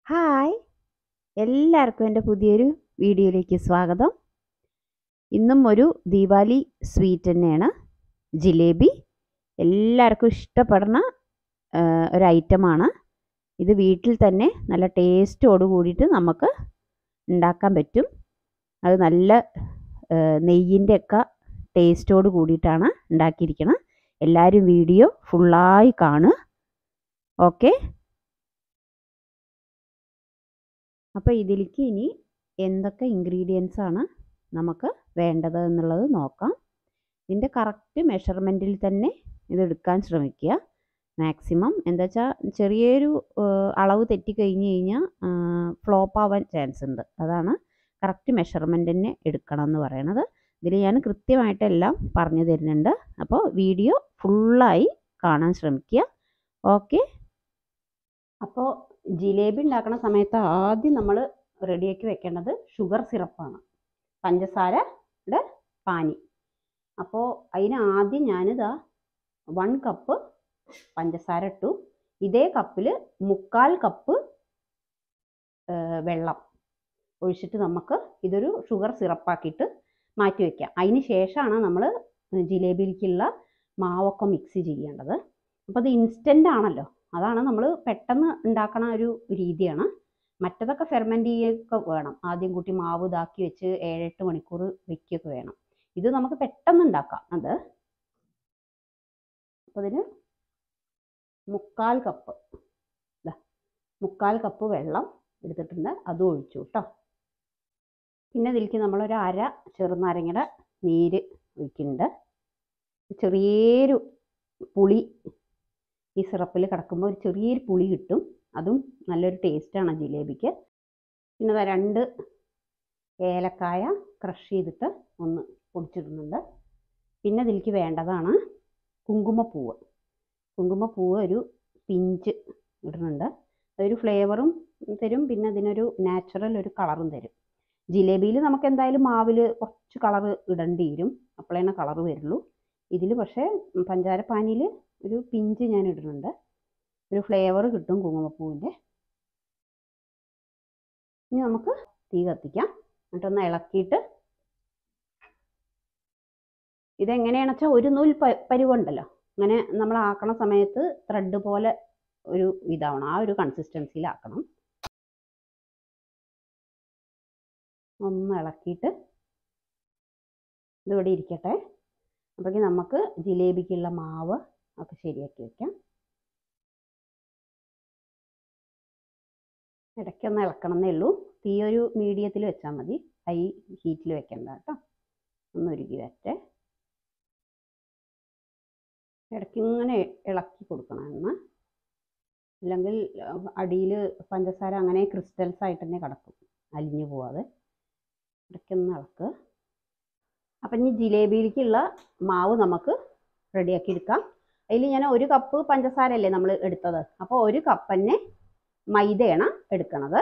Hi എല്ലാവർക്കും എൻ്റെ പുതിയൊരു വീഡിയോയിലേക്ക് സ്വാഗതം ഇന്നും ഒരു ദീപാവലി സ്വീറ്റ് തന്നെയാണ് ജിലേബി എല്ലാവർക്കും ഇഷ്ടപ്പെടുന്ന ആ, ഒരു ഐറ്റമാണ് ഇത് വീട്ടിൽ തന്നെ നല്ല ടേസ്റ്റോട് കൂടിയിട്ട് നമുക്ക് ഉണ്ടാക്കാൻ പറ്റും അത് നല്ല നെയ്യിൻ്റെ ഒക്കെ ടേസ്റ്റോട് കൂടിയിട്ടാണ് ഉണ്ടാക്കിയിരിക്കുന്നത് എല്ലാവരും വീഡിയോ ഫുള്ളായി കാണുക ഓക്കെ അപ്പോൾ ഇതിലേക്ക് ഇനി എന്തൊക്കെ ഇൻഗ്രീഡിയൻസ് ആണ് നമുക്ക് വേണ്ടത് എന്നുള്ളത് നോക്കാം ഇതിൻ്റെ കറക്റ്റ് മെഷർമെൻറ്റിൽ തന്നെ ഇത് എടുക്കാൻ ശ്രമിക്കുക മാക്സിമം എന്താ വെച്ചാൽ ചെറിയൊരു ഏഹ്, അളവ് തെറ്റിക്കഴിഞ്ഞ് കഴിഞ്ഞാൽ ഫ്ലോപ്പ് ആവാൻ ചാൻസ് ഉണ്ട് അതാണ് കറക്റ്റ് മെഷർമെൻറ്റ് തന്നെ എടുക്കണം എന്ന് പറയണത് ഇതിൽ ഞാൻ കൃത്യമായിട്ടെല്ലാം പറഞ്ഞു തരുന്നുണ്ട് അപ്പോൾ വീഡിയോ ഫുള്ളായി കാണാൻ ശ്രമിക്കുക ഓക്കെ അപ്പോൾ ജിലേബി ഉണ്ടാക്കുന്ന സമയത്ത് ആദ്യം നമ്മൾ റെഡിയാക്കി വെക്കേണ്ടത് ഷുഗർ സിറപ്പാണ് പഞ്ചസാരയുടെ പാനി അപ്പോൾ അതിന് ആദ്യം ഞാനിതാ വൺ കപ്പ് പഞ്ചസാര ഇട്ടു ഇതേ കപ്പിൽ മുക്കാൽ കപ്പ് ഏഹ്, വെള്ളം ഒഴിച്ചിട്ട് നമുക്ക് ഇതൊരു ഷുഗർ സിറപ്പാക്കിയിട്ട് മാറ്റി വയ്ക്കാം അതിന് ശേഷമാണ് നമ്മൾ ജിലേബിയിലേക്കുള്ള മാവൊക്കെ മിക്സ് ചെയ്യേണ്ടത് അപ്പോൾ അത് ഇൻസ്റ്റൻ്റ് ആണല്ലോ അതാണ് നമ്മൾ പെട്ടെന്ന് ഉണ്ടാക്കണ ഒരു രീതിയാണ് മറ്റതൊക്കെ ഫെർമെൻ്റ് ചെയ്യൊക്കെ വേണം ആദ്യം കൂട്ടി മാവ് ഇതാക്കി വെച്ച് ഏഴെട്ട് മണിക്കൂർ വെക്കുകയൊക്കെ വേണം ഇത് നമുക്ക് പെട്ടെന്ന് ഉണ്ടാക്കാം അത് അപ്പോൾ ഇതിന് മുക്കാൽ കപ്പ് ദാ മുക്കാൽ കപ്പ് വെള്ളം എടുത്തിട്ടുണ്ട് അതും ഒഴിച്ചു കേട്ടോ പിന്നെ ഇതിലേക്ക് നമ്മളൊരു അര ചെറുനാരങ്ങയുടെ നീര് ഒഴിക്കുന്നുണ്ട് ചെറിയൊരു പുളി ഈ സിറപ്പിൽ കിടക്കുമ്പോൾ ഒരു ചെറിയൊരു പുളി കിട്ടും അതും നല്ലൊരു ടേസ്റ്റാണ് ജിലേബിക്ക് പിന്നെ ദാ രണ്ട് ഏലക്കായ ക്രഷ് ചെയ്തിട്ട് ഒന്ന് പൊടിച്ചിടുന്നുണ്ട് പിന്നെ ഇതിലേക്ക് വേണ്ടതാണ് കുങ്കുമപ്പൂവ് കുങ്കുമപ്പൂവ് ഒരു പിഞ്ച് ഇടുന്നുണ്ട് അതൊരു ഫ്ലേവറും തരും പിന്നെ അതിനൊരു നാച്ചുറൽ ഒരു കളറും തരും ജിലേബിയിൽ നമുക്ക് എന്തായാലും മാവിൽ കുറച്ച് കളർ ഇടേണ്ടി വരും അപ്പോഴേ കളർ വരുള്ളൂ ഇതിൽ പക്ഷേ പഞ്ചാര പാനിയിൽ ഒരു പിഞ്ച് ഞാൻ ഇടുന്നുണ്ട് ഒരു ഫ്ലേവർ കിട്ടും കുങ്കുമപ്പൂവിൻ്റെ ഇനി നമുക്ക് തീ കത്തിക്കാം എന്നിട്ടൊന്ന് ഇളക്കിയിട്ട് ഇതെങ്ങനെയാണെന്ന് വെച്ചാൽ ഒരു നൂൽ പ പരുവുണ്ടല്ലോ അങ്ങനെ നമ്മൾ ആക്കണ സമയത്ത് ത്രെഡ് പോലെ ഒരു ഇതാവണം ആ ഒരു കൺസിസ്റ്റൻസിയിലാക്കണം ഒന്ന് ഇളക്കിയിട്ട് ഇതിവിടെ ഇരിക്കട്ടെ അപ്പോഴേക്കും നമുക്ക് ജിലേബിക്കുള്ള മാവ് ഒക്കെ ശരിയാക്കി വെക്കാം ഇടയ്ക്കൊന്ന് ഇളക്കണം എന്നേ ഉള്ളൂ തീ ഒരു മീഡിയത്തിൽ വെച്ചാൽ മതി ഹൈ ഹീറ്റിൽ വെക്കണ്ട കേട്ടോ ഒന്ന് ഉരുകി വരട്ടെ ഇടയ്ക്ക് ഇങ്ങനെ ഇളക്കി കൊടുക്കണം എന്ന് അല്ലെങ്കിൽ അടിയിൽ പഞ്ചസാര അങ്ങനെ ക്രിസ്റ്റൽസ് ആയിട്ട് തന്നെ കിടക്കും അലിഞ്ഞു പോവാതെ ഇടയ്ക്കൊന്ന് ഇളക്കുക അപ്പം ഇനി ജിലേബിയിലേക്കുള്ള മാവ് നമുക്ക് റെഡിയാക്കി എടുക്കാം അതിൽ ഞാൻ ഒരു കപ്പ് പഞ്ചസാര അല്ലേ നമ്മൾ എടുത്തത് അപ്പോൾ ഒരു കപ്പ് തന്നെ മൈദയാണ് എടുക്കണത്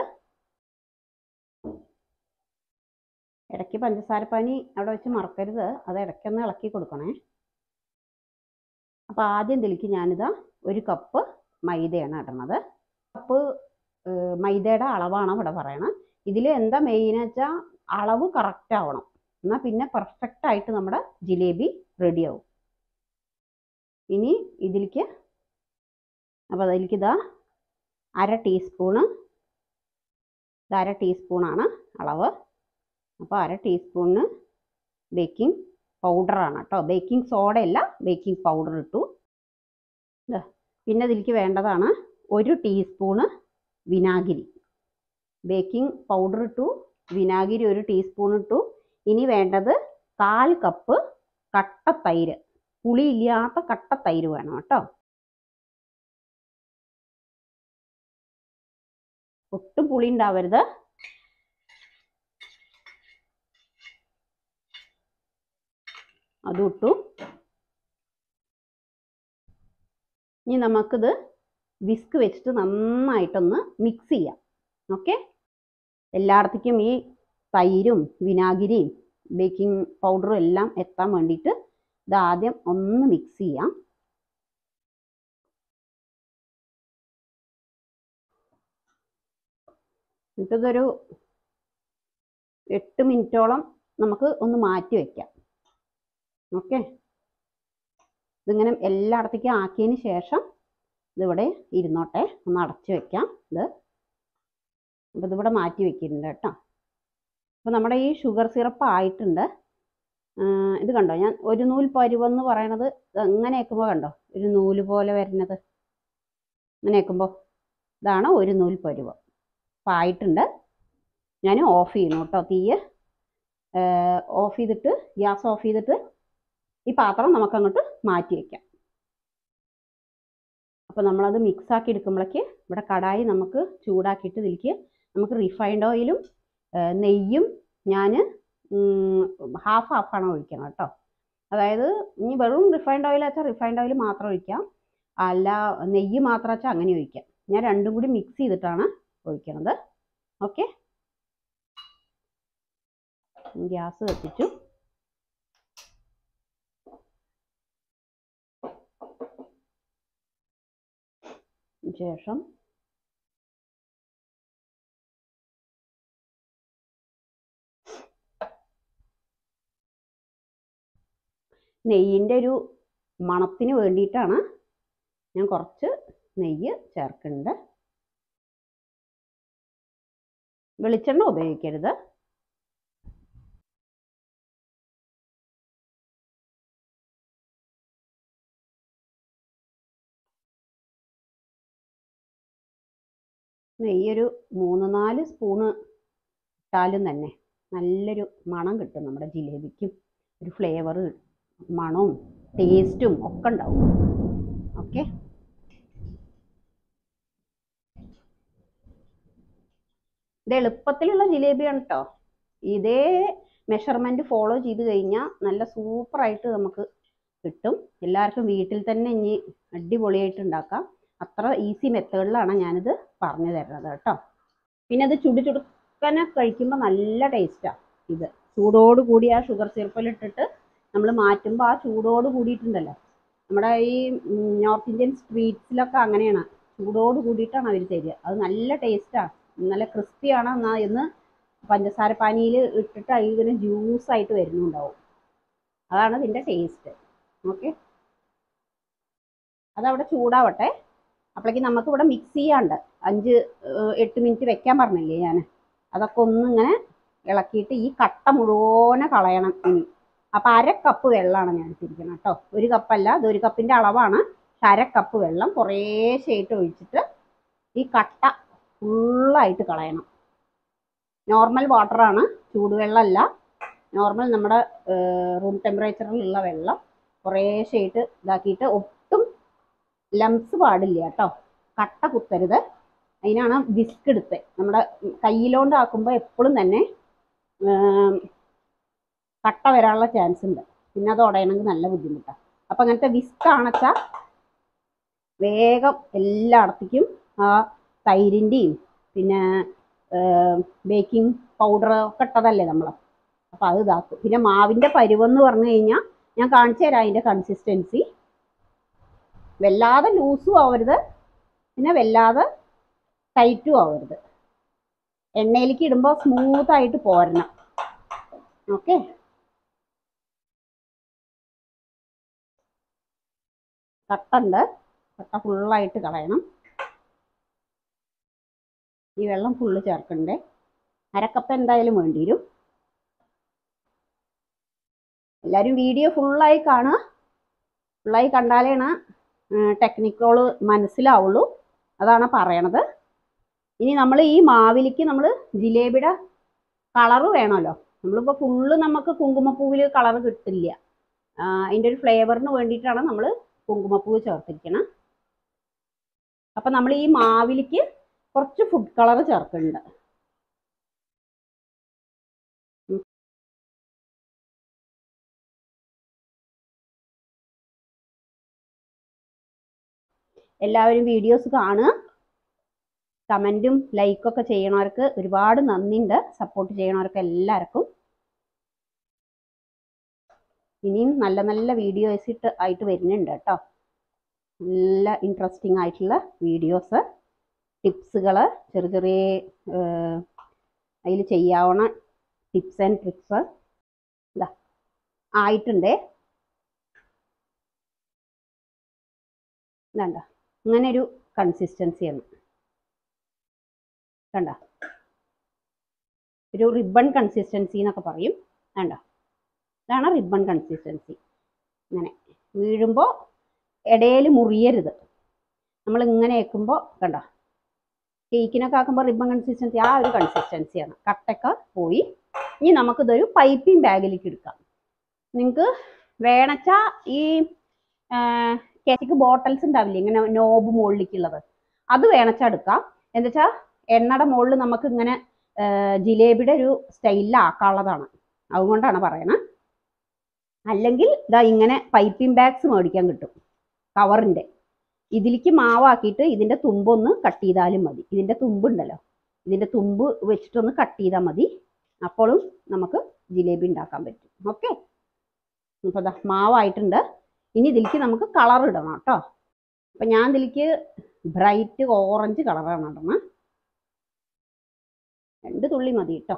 ഇടയ്ക്ക് പഞ്ചസാരപ്പാനി അവിടെ വെച്ച് മറക്കരുത് അത് ഇടയ്ക്കൊന്ന് ഇളക്കി കൊടുക്കണേ അപ്പോൾ ആദ്യം ഇതിലേക്ക് ഞാനിതാ ഒരു കപ്പ് മൈദയാണ് ഇടണത് കപ്പ് ഏഹ്, മൈദയുടെ അളവാണ് ഇവിടെ പറയണത് ഇതിൽ എന്താ മെയിൻ വെച്ചാൽ അളവ് കറക്റ്റ് ആവണം എന്നാൽ പിന്നെ പെർഫെക്റ്റ് ആയിട്ട് നമ്മുടെ ജിലേബി റെഡിയാവും ഇനി ഇതിലേക്ക് അപ്പോൾ അതിലേക്ക് ഇതാ അര ടീസ്പൂണ് ഇത് അര ടീസ്പൂണാണ് അളവ് അപ്പോൾ അര ടീസ്പൂണിന് ബേക്കിംഗ് പൗഡറാണ് കേട്ടോ ബേക്കിംഗ് സോഡയല്ല ബേക്കിംഗ് പൗഡർ ഇട്ടു ദാ, പിന്നെ ഇതിലേക്ക് വേണ്ടതാണ് ഒരു ടീസ്പൂണ് വിനാഗിരി ബേക്കിംഗ് പൗഡർ ഇട്ടു വിനാഗിരി ഒരു ടീസ്പൂൺ ഇട്ടു ഇനി വേണ്ടത് കാൽ കപ്പ് കട്ട തൈര് പുളിയില്ലാത്ത കട്ട തൈര് വേണം കേട്ടോ ഒട്ടും പുളി ഉണ്ടാവരുത് അതും ഇട്ടു ഇനി നമുക്കിത് വിസ്ക് വെച്ചിട്ട് നന്നായിട്ടൊന്ന് മിക്സ് ചെയ്യാം ഓക്കെ എല്ലായിടത്തേക്കും ഈ തൈരും വിനാഗിരിയും ബേക്കിംഗ് പൗഡറും എല്ലാം എത്താൻ വേണ്ടിയിട്ട് ഇത് ആദ്യം ഒന്ന് മിക്സ് ചെയ്യാം എന്നിട്ടിതൊരു എട്ട് മിനിറ്റോളം നമുക്ക് ഒന്ന് മാറ്റി വയ്ക്കാം ഓക്കെ ഇതിങ്ങനെ എല്ലായിടത്തേക്കും ആക്കിയതിന് ശേഷം ഇതിവിടെ ഇരുന്നോട്ടെ ഒന്ന് അടച്ചു വെക്കാം ഇത് അപ്പോൾ ഇതിവിടെ മാറ്റി വെക്കുന്നുണ്ട് കേട്ടോ അപ്പോൾ നമ്മുടെ ഈ ഷുഗർ സിറപ്പ് ആയിട്ടുണ്ട് ആ, ഇത് കണ്ടോ ഞാൻ ഒരു നൂൽ പരുവെന്ന് പറയണത് ഇത് എങ്ങനെ വെക്കുമ്പോൾ കണ്ടോ ഒരു നൂല് പോലെ വരുന്നത് ഇങ്ങനെ വെക്കുമ്പോൾ ഇതാണ് ഒരു നൂൽ പരുവം അപ്പോൾ ആയിട്ടുണ്ട് ഞാൻ ഓഫ് ചെയ്യണം കേട്ടോ തീയ് ഓഫ് ചെയ്തിട്ട് ഗ്യാസ് ഓഫ് ചെയ്തിട്ട് ഈ പാത്രം നമുക്കങ്ങോട്ട് മാറ്റി വയ്ക്കാം അപ്പോൾ നമ്മളത് മിക്സ് ആക്കി എടുക്കുമ്പോഴേക്ക് ഇവിടെ കടായി നമുക്ക് ചൂടാക്കിയിട്ട് ഇതിലേക്ക് നമുക്ക് റിഫൈൻഡ് ഓയിലും നെയ്യും ഞാൻ ഹാഫ് ഹാഫാണ് ഒഴിക്കണം കേട്ടോ അതായത് ഇനി വെറും റിഫൈൻഡ് ഓയിൽ വെച്ചാൽ റിഫൈൻഡ് ഓയിൽ മാത്രം ഒഴിക്കാം അല്ല നെയ്യ് മാത്രം വെച്ചാൽ അങ്ങനെ ഒഴിക്കാം ഞാൻ രണ്ടും കൂടി മിക്സ് ചെയ്തിട്ടാണ് ഒഴിക്കണത് ഓക്കെ ഗ്യാസ് കത്തിച്ചു ശേഷം നെയ്യിൻ്റെ ഒരു മണത്തിന് വേണ്ടിയിട്ടാണ് ഞാൻ കുറച്ച് നെയ്യ് ചേർക്കുന്നുണ്ട് വെളിച്ചെണ്ണ ഉപയോഗിക്കരുത് നെയ്യൊരു മൂന്ന് നാല് സ്പൂണ് ഇട്ടാലും തന്നെ നല്ലൊരു മണം കിട്ടും നമ്മുടെ ജിലേബിക്കും ഒരു ഫ്ലേവർ മണവും ടേസ്റ്റും ഒക്കെ ഉണ്ടാവും ഓക്കെ ഇത് എളുപ്പത്തിലുള്ള ജിലേബിയാണ് കേട്ടോ ഇതേ മെഷർമെൻറ്റ് ഫോളോ ചെയ്ത് കഴിഞ്ഞാൽ നല്ല സൂപ്പറായിട്ട് നമുക്ക് കിട്ടും എല്ലാവർക്കും വീട്ടിൽ തന്നെ ഇനി അടിപൊളിയായിട്ട് ഉണ്ടാക്കാം അത്ര ഈസി മെത്തേഡിലാണ് ഞാനിത് പറഞ്ഞു തരുന്നത് കേട്ടോ പിന്നെ അത് ചുടു ചുടുക്കനെ കഴിക്കുമ്പോൾ നല്ല ടേസ്റ്റാണ് ഇത് ചൂടോട് കൂടി ആ ഷുഗർ സിറപ്പിലിട്ടിട്ട് നമ്മൾ മാറ്റുമ്പോൾ ആ ചൂടോട് കൂടിയിട്ടുണ്ടല്ലോ നമ്മുടെ ഈ നോർത്ത് ഇന്ത്യൻ സ്ട്രീറ്റ്സിലൊക്കെ അങ്ങനെയാണ് ചൂടോട് കൂടിയിട്ടാണ് അവർ തരിക അത് നല്ല ടേസ്റ്റാണ് നല്ല ക്രിസ്പിയാണ് എന്നാ എന്ന് പഞ്ചസാര പാനിയിൽ ഇട്ടിട്ട് അതിങ്ങനെ ജ്യൂസായിട്ട് വരുന്നുണ്ടാവും അതാണ് ഇതിൻ്റെ ടേസ്റ്റ് ഓക്കെ അതവിടെ ചൂടാവട്ടെ അപ്പോഴേക്കും നമുക്ക് ഇവിടെ മിക്സ് ചെയ്യാണ്ട് അഞ്ച് ഏഹ്, എട്ട് മിനിറ്റ് വെക്കാൻ പറഞ്ഞില്ലേ ഞാൻ അതൊക്കെ ഒന്നിങ്ങനെ ഇളക്കിയിട്ട് ഈ കട്ട മുഴുവനെ കളയണം ഇനി അപ്പം അര കപ്പ് വെള്ളമാണ് ഞാൻ എടുത്തിരിക്കുന്നത് കേട്ടോ ഒരു കപ്പല്ല ഇത് ഒരു കപ്പിൻ്റെ അളവാണ് പക്ഷെ അര കപ്പ് വെള്ളം കുറേശ്ശായിട്ട് ഒഴിച്ചിട്ട് ഈ കട്ട ഫുള്ളായിട്ട് കളയണം നോർമൽ വാട്ടറാണ് ചൂടുവെള്ളമല്ല നോർമൽ നമ്മുടെ റൂം ടെമ്പറേച്ചറിലുള്ള വെള്ളം കുറേശ്ശായിട്ട് ഇതാക്കിയിട്ട് ഒട്ടും ലംസ് പാടില്ല കേട്ടോ കട്ട കുത്തരുത് അതിനാണ് വിസ്ക് എടുത്ത് നമ്മുടെ കയ്യിലോണ്ട് ആക്കുമ്പോൾ എപ്പോഴും തന്നെ ഏം, കട്ട വരാനുള്ള ചാൻസ് ഉണ്ട് പിന്നെ അത് ഉടയണമെങ്കിൽ നല്ല ബുദ്ധിമുട്ടാണ് അപ്പം അങ്ങനത്തെ വിസ്ക് ആണെച്ചാൽ വേഗം എല്ലായിടത്തേക്കും ആ തൈരിൻ്റെയും പിന്നെ ബേക്കിംഗ് പൗഡർ ഒക്കെ ഇട്ടതല്ലേ നമ്മൾ അപ്പോൾ അത് ഇതാക്കും പിന്നെ മാവിൻ്റെ പരുവെന്ന് പറഞ്ഞു കഴിഞ്ഞാൽ ഞാൻ കാണിച്ചു തരാം അതിൻ്റെ കൺസിസ്റ്റൻസി വല്ലാതെ ലൂസും ആവരുത് പിന്നെ വല്ലാതെ ടൈറ്റും ആവരുത് എണ്ണയിലേക്ക് ഇടുമ്പോൾ സ്മൂത്തായിട്ട് പോരണം ഓക്കെ കട്ടുണ്ട് കട്ട ഫുള്ളായിട്ട് കളയണം ഈ വെള്ളം ഫുള്ള് ചേർക്കണ്ടേ അരക്കപ്പ് എന്തായാലും വേണ്ടി വരും എല്ലാവരും വീഡിയോ ഫുള്ളായി കാണുക ഫുള്ളായി കണ്ടാലാണ് ടെക്നിക്കുകൾ മനസ്സിലാവുള്ളൂ അതാണ് പറയണത് ഇനി നമ്മൾ ഈ മാവിലേക്ക് നമ്മൾ ജിലേബിയുടെ കളറ് വേണമല്ലോ നമ്മളിപ്പോൾ ഫുള്ള് നമുക്ക് കുങ്കുമപ്പൂവിൽ കളർ കിട്ടില്ല ആ, അതിൻ്റെ ഒരു ഫ്ലേവറിന് വേണ്ടിയിട്ടാണ് നമ്മൾ കുങ്കുമപ്പൂവ് ചേർത്തിരിക്കണം അപ്പം നമ്മൾ ഈ മാവിലേക്ക് കുറച്ച് ഫുഡ് കളർ ചേർക്കുന്നുണ്ട് ഉം. എല്ലാവരും വീഡിയോസ് കാണുക കമൻറ്റും ലൈക്കൊക്കെ ചെയ്യണവർക്ക് ഒരുപാട് നന്ദിയുണ്ട് സപ്പോർട്ട് ചെയ്യണവർക്ക് എല്ലാവർക്കും ഇനിയും നല്ല നല്ല വീഡിയോസ് ഇട്ട് ആയിട്ട് വരുന്നുണ്ട് കേട്ടോ നല്ല ഇൻട്രസ്റ്റിംഗ് ആയിട്ടുള്ള വീഡിയോസ് ടിപ്സുകൾ ചെറിയ ചെറിയ അതിൽ ചെയ്യാവുന്ന ടിപ്സ് ആൻഡ് ട്രിക്സ് ഇതാ ആയിട്ടുണ്ടേ ഇതാണ്ട ഇങ്ങനെ ഒരു കൺസിസ്റ്റൻസിയാണ് കണ്ട ഒരു റിബൺ കൺസിസ്റ്റൻസി എന്നൊക്കെ പറയും കണ്ട ഇതാണ് റിബൺ കൺസിസ്റ്റൻസി ഇങ്ങനെ വീഴുമ്പോൾ ഇടയിൽ മുറിയരുത് നമ്മൾ ഇങ്ങനെ വെക്കുമ്പോൾ കണ്ട കേക്കിനൊക്കെ ആക്കുമ്പോൾ റിബൺ കൺസിസ്റ്റൻസി ആ ഒരു കൺസിസ്റ്റൻസിയാണ് കട്ടൊക്കെ പോയി ഇനി നമുക്കിതൊരു പൈപ്പിംഗ് ബാഗിലേക്ക് എടുക്കാം നിങ്ങൾക്ക് വേണച്ചാ ഈ കേക്ക് ബോട്ടൽസ് ഉണ്ടാവില്ലേ ഇങ്ങനെ നോബ് മുകളിലേക്കുള്ളത് അത് വേണച്ചാ എടുക്കാം എന്താ വെച്ചാൽ എണ്ണയുടെ മുകളിൽ നമുക്ക് ഇങ്ങനെ ജിലേബിയുടെ ഒരു സ്റ്റൈലിലാക്കാനുള്ളതാണ് അതുകൊണ്ടാണ് പറയണത് അല്ലെങ്കിൽ ഇതാ ഇങ്ങനെ പൈപ്പിംഗ് ബാഗ്സ് മേടിക്കാൻ കിട്ടും കവറിൻ്റെ ഇതിലേക്ക് മാവാക്കിയിട്ട് ഇതിൻ്റെ തുമ്പൊന്ന് കട്ട് ചെയ്താലും മതി ഇതിൻ്റെ തുമ്പുണ്ടല്ലോ ഇതിൻ്റെ തുമ്പ് വെച്ചിട്ടൊന്ന് കട്ട് ചെയ്താൽ മതി അപ്പോഴും നമുക്ക് ജിലേബി ഉണ്ടാക്കാൻ പറ്റും ഓക്കെ അപ്പോൾ ഇതാ മാവായിട്ടുണ്ട് ഇനി ഇതിലേക്ക് നമുക്ക് കളർ ഇടണം കേട്ടോ അപ്പം ഞാൻ ഇതിലേക്ക് ബ്രൈറ്റ് ഓറഞ്ച് കളറാണ് ഇടണം രണ്ട് തുള്ളി മതി കേട്ടോ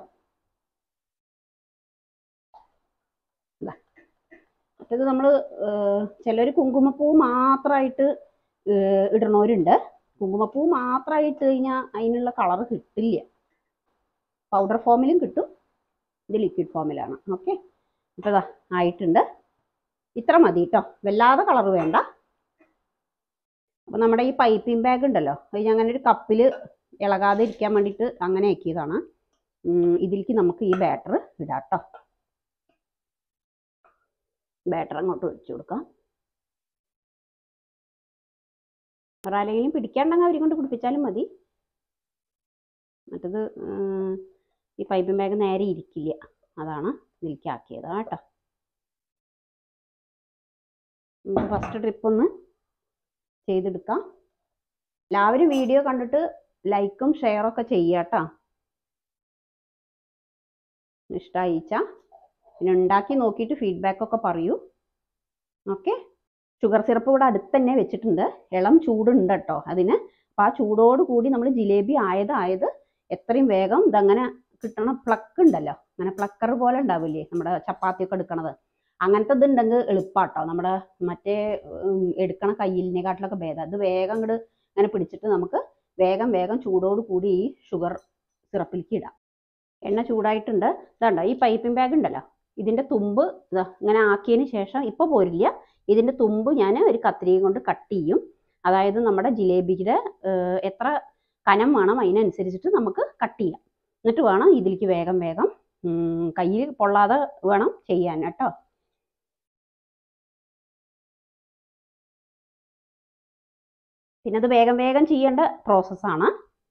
മറ്റേത് നമ്മൾ ചിലർ കുങ്കുമപ്പൂ മാത്രമായിട്ട് ഇടണവരുണ്ട് കുങ്കുമപ്പൂ മാത്രമായിട്ട് ഇട്ട് കഴിഞ്ഞാൽ അതിനുള്ള കളർ കിട്ടില്ല പൗഡർ ഫോമിലും കിട്ടും ഇത് ലിക്വിഡ് ഫോമിലാണ് ഓക്കെ അപ്പോൾ ഇതാ ആയിട്ടുണ്ട് ഇത്ര മതി കേട്ടോ വല്ലാതെ കളർ വേണ്ട അപ്പോൾ നമ്മുടെ ഈ പൈപ്പിംഗ് ബാഗ് ഉണ്ടല്ലോ അത് ഞാൻ അങ്ങനെ ഒരു കപ്പിൽ ഇളകാതെ ഇരിക്കാൻ വേണ്ടിയിട്ട് അങ്ങനെ ആക്കിയതാണ് ഇതിലേക്ക് നമുക്ക് ഈ ബാറ്റർ ഇടാം കേട്ടോ ബാറ്റർ അങ്ങോട്ട് ഒഴിച്ചു കൊടുക്കാം ഒരാളെങ്കിലും പിടിക്കാണ്ടെങ്കിൽ അവരെ കൊണ്ട് പിടിപ്പിച്ചാലും മതി മറ്റത് ഈ പൈപ്പിംഗ് ബാഗ് നേരെ ഇരിക്കില്ല അതാണ് ഇതിലേക്ക് ആക്കിയത് കേട്ടോ നമുക്ക് ഫസ്റ്റ് ട്രിപ്പ് ഒന്ന് ചെയ്തെടുക്കാം എല്ലാവരും വീഡിയോ കണ്ടിട്ട് ലൈക്കും ഷെയറൊക്കെ ചെയ്യുക കേട്ടോ ഇഷ്ടമായിച്ച പിന്നെ ഉണ്ടാക്കി നോക്കിയിട്ട് ഫീഡ്ബാക്ക് ഒക്കെ പറയൂ ഓക്കെ ഷുഗർ സിറപ്പ് ഇവിടെ അടുത്ത് തന്നെ വെച്ചിട്ടുണ്ട് ഇളം ചൂടുണ്ട് കേട്ടോ അതിന് അപ്പോൾ ആ ചൂടോട് കൂടി നമ്മൾ ജിലേബി ആയത് ആയത് എത്രയും വേഗം ഇതങ്ങനെ കിട്ടണ പ്ലക്ക് ഉണ്ടല്ലോ അങ്ങനെ പ്ലക്കർ പോലെ ഉണ്ടാവില്ലേ നമ്മുടെ ചപ്പാത്തിയൊക്കെ എടുക്കണത് അങ്ങനത്തെ ഇതുണ്ടെങ്കിൽ എളുപ്പാട്ടോ നമ്മുടെ മറ്റേ എടുക്കണ കയ്യിലിനെക്കാട്ടിലൊക്കെ ഭേദം അത് വേഗം അങ്ങോട്ട് അങ്ങനെ പിടിച്ചിട്ട് നമുക്ക് വേഗം വേഗം ചൂടോട് കൂടി ഈ ഷുഗർ സിറപ്പിലേക്ക് ഇടാം എണ്ണ ചൂടായിട്ടുണ്ട് ഇതാണ്ടോ ഈ പൈപ്പിംഗ് ബാഗ് ഉണ്ടല്ലോ ഇതിൻ്റെ തുമ്പ് ഇതാ ഇങ്ങനെ ആക്കിയതിന് ശേഷം ഇപ്പോൾ പോരില്ല ഇതിൻ്റെ തുമ്പ് ഞാൻ ഒരു കത്രികയും കൊണ്ട് കട്ട് ചെയ്യും അതായത് നമ്മുടെ ജിലേബിയുടെ എത്ര കനം വേണം അതിനനുസരിച്ചിട്ട് നമുക്ക് കട്ട് ചെയ്യാം എന്നിട്ട് വേണം ഇതിലേക്ക് വേഗം വേഗം കയ്യിൽ പൊള്ളാതെ വേണം ചെയ്യാൻ കേട്ടോ പിന്നെ അത് വേഗം വേഗം ചെയ്യേണ്ട പ്രോസസ്സാണ്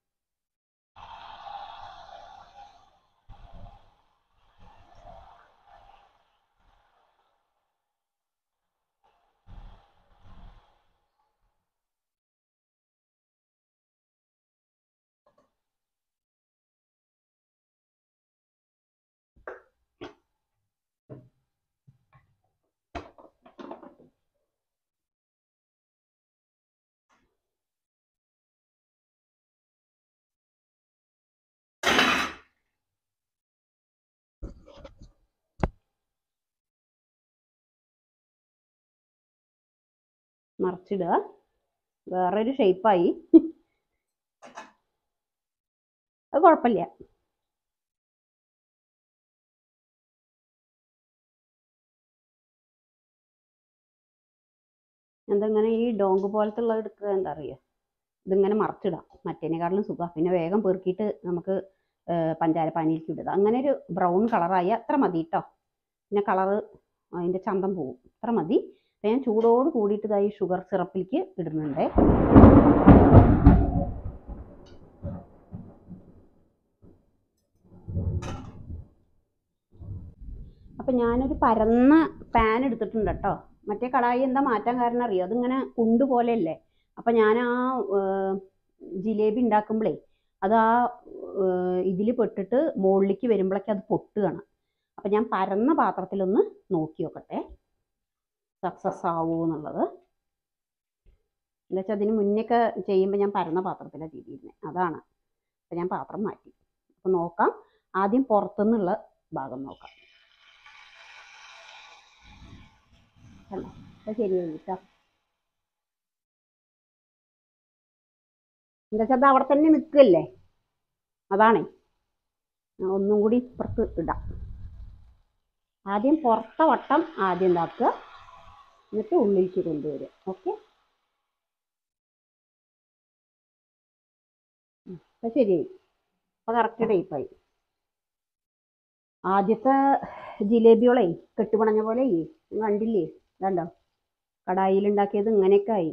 മറിച്ചിടുക വേറൊരു ഷേപ്പായി അത് കുഴപ്പമില്ല എന്തെങ്ങനെ ഈ ഡോങ്ക് പോലത്തെ ഉള്ളത് എടുക്കുക എന്താ അറിയുക ഇതിങ്ങനെ മറച്ചിടാം മറ്റേനേക്കാട്ടിലും സുഖം പിന്നെ വേഗം പെറുക്കിയിട്ട് നമുക്ക് പഞ്ചാര പാനിയിലേക്ക് ഇടുക അങ്ങനെ ഒരു ബ്രൗൺ കളറായി അത്ര മതി കേട്ടോ പിന്നെ കളറ് അതിൻ്റെ ചന്തം പോകും അത്ര മതി അപ്പം ഞാൻ ചൂടോട് കൂടിയിട്ട് ഇതായി ഷുഗർ സിറപ്പിലേക്ക് ഇടുന്നുണ്ട് അപ്പം ഞാനൊരു പരന്ന പാൻ എടുത്തിട്ടുണ്ട് കേട്ടോ മറ്റേ കടായി എന്താ മാറ്റാൻ കാരണം അറിയോ അതിങ്ങനെ കുണ്ട് പോലെയല്ലേ അപ്പം ഞാൻ ആ ജിലേബി ഉണ്ടാക്കുമ്പോഴേ അത് ആ ഇതിൽ പെട്ടിട്ട് മുകളിലേക്ക് വരുമ്പോഴേക്കും അത് പൊട്ടുകയാണ് അപ്പം ഞാൻ പരന്ന പാത്രത്തിലൊന്ന് നോക്കി നോക്കട്ടെ സക്സസ് ആവുമോ എന്നുള്ളത് എന്താ വെച്ചാൽ അതിന് മുന്നേയൊക്കെ ചെയ്യുമ്പോൾ ഞാൻ പരന്ന പാത്രത്തിലാണ് ചെയ്തിരുന്നത് അതാണ് അപ്പം ഞാൻ പാത്രം മാറ്റി അപ്പം നോക്കാം ആദ്യം പുറത്തുനിന്നുള്ള ഭാഗം നോക്കാം കണ്ടോ അപ്പം ശരിയായി കേട്ടോ എന്താ വെച്ചാൽ അത് അവിടെ തന്നെ നിൽക്കല്ലേ അതാണേ ആ, ഒന്നും കൂടി ഇപ്പുറത്ത് ഇടാം ആദ്യം പുറത്തെ വട്ടം ആദ്യം ഇതാക്കുക എന്നിട്ട് ഉള്ളിലേക്ക് കൊണ്ടുവരിക ഓക്കെ അപ്പം ശരിയായി അപ്പം കറക്റ്റ് ടൈപ്പായി ആദ്യത്തെ ജിലേബിയോളെ കെട്ടുപണഞ്ഞ പോലെ കണ്ടില്ലേ ഇതാണ്ടോ കടായിലുണ്ടാക്കിയത് ഇങ്ങനെയൊക്കെ ആയി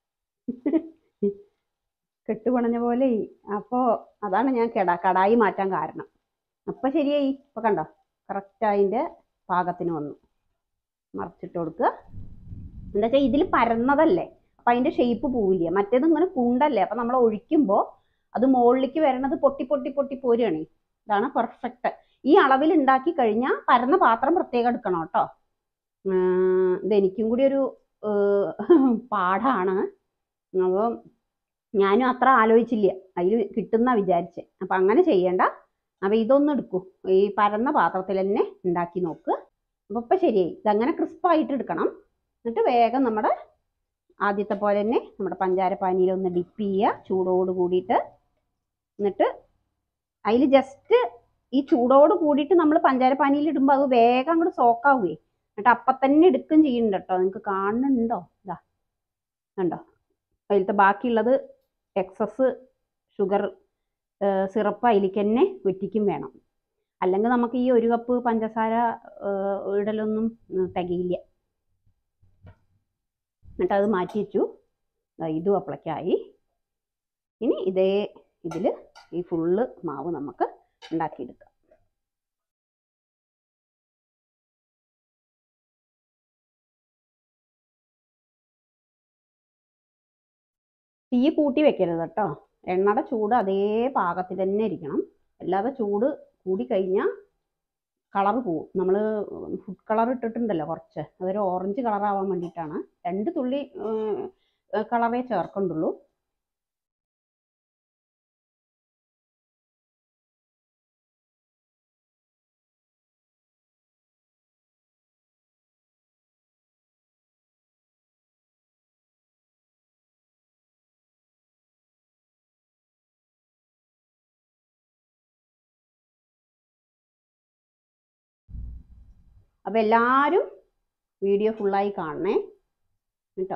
കെട്ടുപണഞ്ഞ പോലെ അപ്പോൾ അതാണ് ഞാൻ കെടാ കടായി മാറ്റാൻ കാരണം അപ്പം ശരിയായി ഇപ്പം കണ്ടോ കറക്റ്റ് അതിൻ്റെ പാകത്തിന് വന്നു മറച്ചിട്ട് കൊടുക്കുക എന്താ വെച്ചാൽ ഇതിൽ പരന്നതല്ലേ അപ്പം അതിൻ്റെ ഷേപ്പ് പോവില്ല മറ്റേത് ഇങ്ങനെ കുണ്ടല്ലേ അപ്പം നമ്മൾ ഒഴിക്കുമ്പോൾ അത് മുകളിലേക്ക് വരണത് പൊട്ടി പൊട്ടി പൊട്ടി പോരുകയാണ് ഇതാണ് പെർഫെക്റ്റ് ഈ അളവിൽ ഉണ്ടാക്കി കഴിഞ്ഞാൽ പരന്ന പാത്രം പ്രത്യേകം എടുക്കണം കേട്ടോ ഉം, ഇതെനിക്കും കൂടി ഒരു ഏർ, പാടാണ് അപ്പോൾ ഞാനും അത്ര ആലോചിച്ചില്ല അതിൽ കിട്ടുന്ന വിചാരിച്ചേ അപ്പം അങ്ങനെ ചെയ്യണ്ട അപ്പം ഇതൊന്നും എടുക്കൂ ഈ പരന്ന പാത്രത്തിൽ തന്നെ ഉണ്ടാക്കി നോക്ക് അപ്പം ഇപ്പം ശരിയായി ഇതങ്ങനെ ക്രിസ്പായിട്ട് എടുക്കണം എന്നിട്ട് വേഗം നമ്മുടെ ആദ്യത്തെ പോലെ തന്നെ നമ്മുടെ പഞ്ചാര പാനിയിലൊന്ന് ഡിപ്പ് ചെയ്യുക ചൂടോട് കൂടിയിട്ട് എന്നിട്ട് അതിൽ ജസ്റ്റ് ഈ ചൂടോട് കൂടിയിട്ട് നമ്മൾ പഞ്ചാര പാനിയിൽ ഇടുമ്പോൾ അത് വേഗം അങ്ങോട്ട് സോക്കാവുകയെ എന്നിട്ട് അപ്പം തന്നെ എടുക്കും ചെയ്യുന്നുണ്ട് കേട്ടോ നിങ്ങൾക്ക് കാണുന്നുണ്ടോ ഇതാ കണ്ടോ അതിലത്തെ ബാക്കിയുള്ളത് എക്സസ് ഷുഗർ സിറപ്പ് അതിലേക്ക് തന്നെ വെറ്റിക്കും വേണം അല്ലെങ്കിൽ നമുക്ക് ഈ ഒരു കപ്പ് പഞ്ചസാര ഏഹ്, ഇടലൊന്നും ഉം, തികയില്ല എന്നിട്ട് അത് മാറ്റി വെച്ചു ദാ ഇതും അപ്പളക്കായി ഇനി ഇതേ ഇതിൽ ഈ ഫുള്ള് മാവ് നമുക്ക് ഉണ്ടാക്കിയെടുക്കാം തീ കൂട്ടി വെക്കരുത് കേട്ടോ എണ്ണയുടെ ചൂട് അതേ പാകത്തിൽ തന്നെ ഇരിക്കണം അല്ലാതെ ചൂട് കൂടി കഴിഞ്ഞാൽ കളർ പോവും നമ്മൾ ഫുഡ് കളർ ഇട്ടിട്ടുണ്ടല്ലോ കുറച്ച് അതൊരു ഓറഞ്ച് കളറാവാൻ വേണ്ടിയിട്ടാണ് രണ്ട് തുള്ളി കളറേ ചേർക്കണ്ടുള്ളൂ അപ്പോൾ എല്ലാവരും വീഡിയോ ഫുള്ളായി കാണണേ കേട്ടോ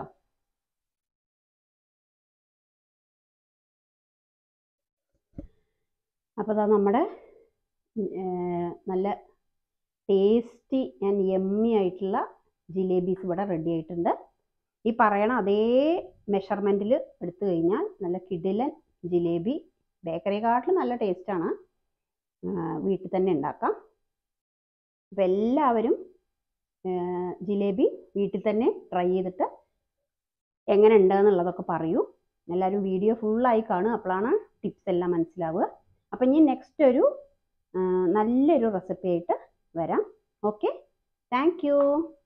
അപ്പോൾ അതാ നമ്മുടെ ഏർ, നല്ല ടേസ്റ്റി ആൻഡ് യമ്മി ആയിട്ടുള്ള ജിലേബീസ് ഇവിടെ റെഡി ആയിട്ടുണ്ട് ഈ പറയണ അതേ മെഷർമെൻറ്റിൽ എടുത്തു കഴിഞ്ഞാൽ നല്ല കിടിലൻ ജിലേബി ബേക്കറിയെക്കാട്ടിലും നല്ല ടേസ്റ്റാണ് വീട്ടിൽ തന്നെ ഉണ്ടാക്കാം അപ്പോൾ എല്ലാവരും ഏർ, ജിലേബി വീട്ടിൽ തന്നെ ട്രൈ ചെയ്തിട്ട് എങ്ങനെ ഉണ്ട് എന്നുള്ളതൊക്കെ പറയൂ എല്ലാവരും വീഡിയോ ഫുള്ളായി കാണും അപ്പോഴാണ് ടിപ്സ് എല്ലാം മനസ്സിലാവുക അപ്പം ഇനി നെക്സ്റ്റ് ഒരു ആ, നല്ലൊരു റെസിപ്പി ആയിട്ട് വരാം ഓക്കെ താങ്ക് യു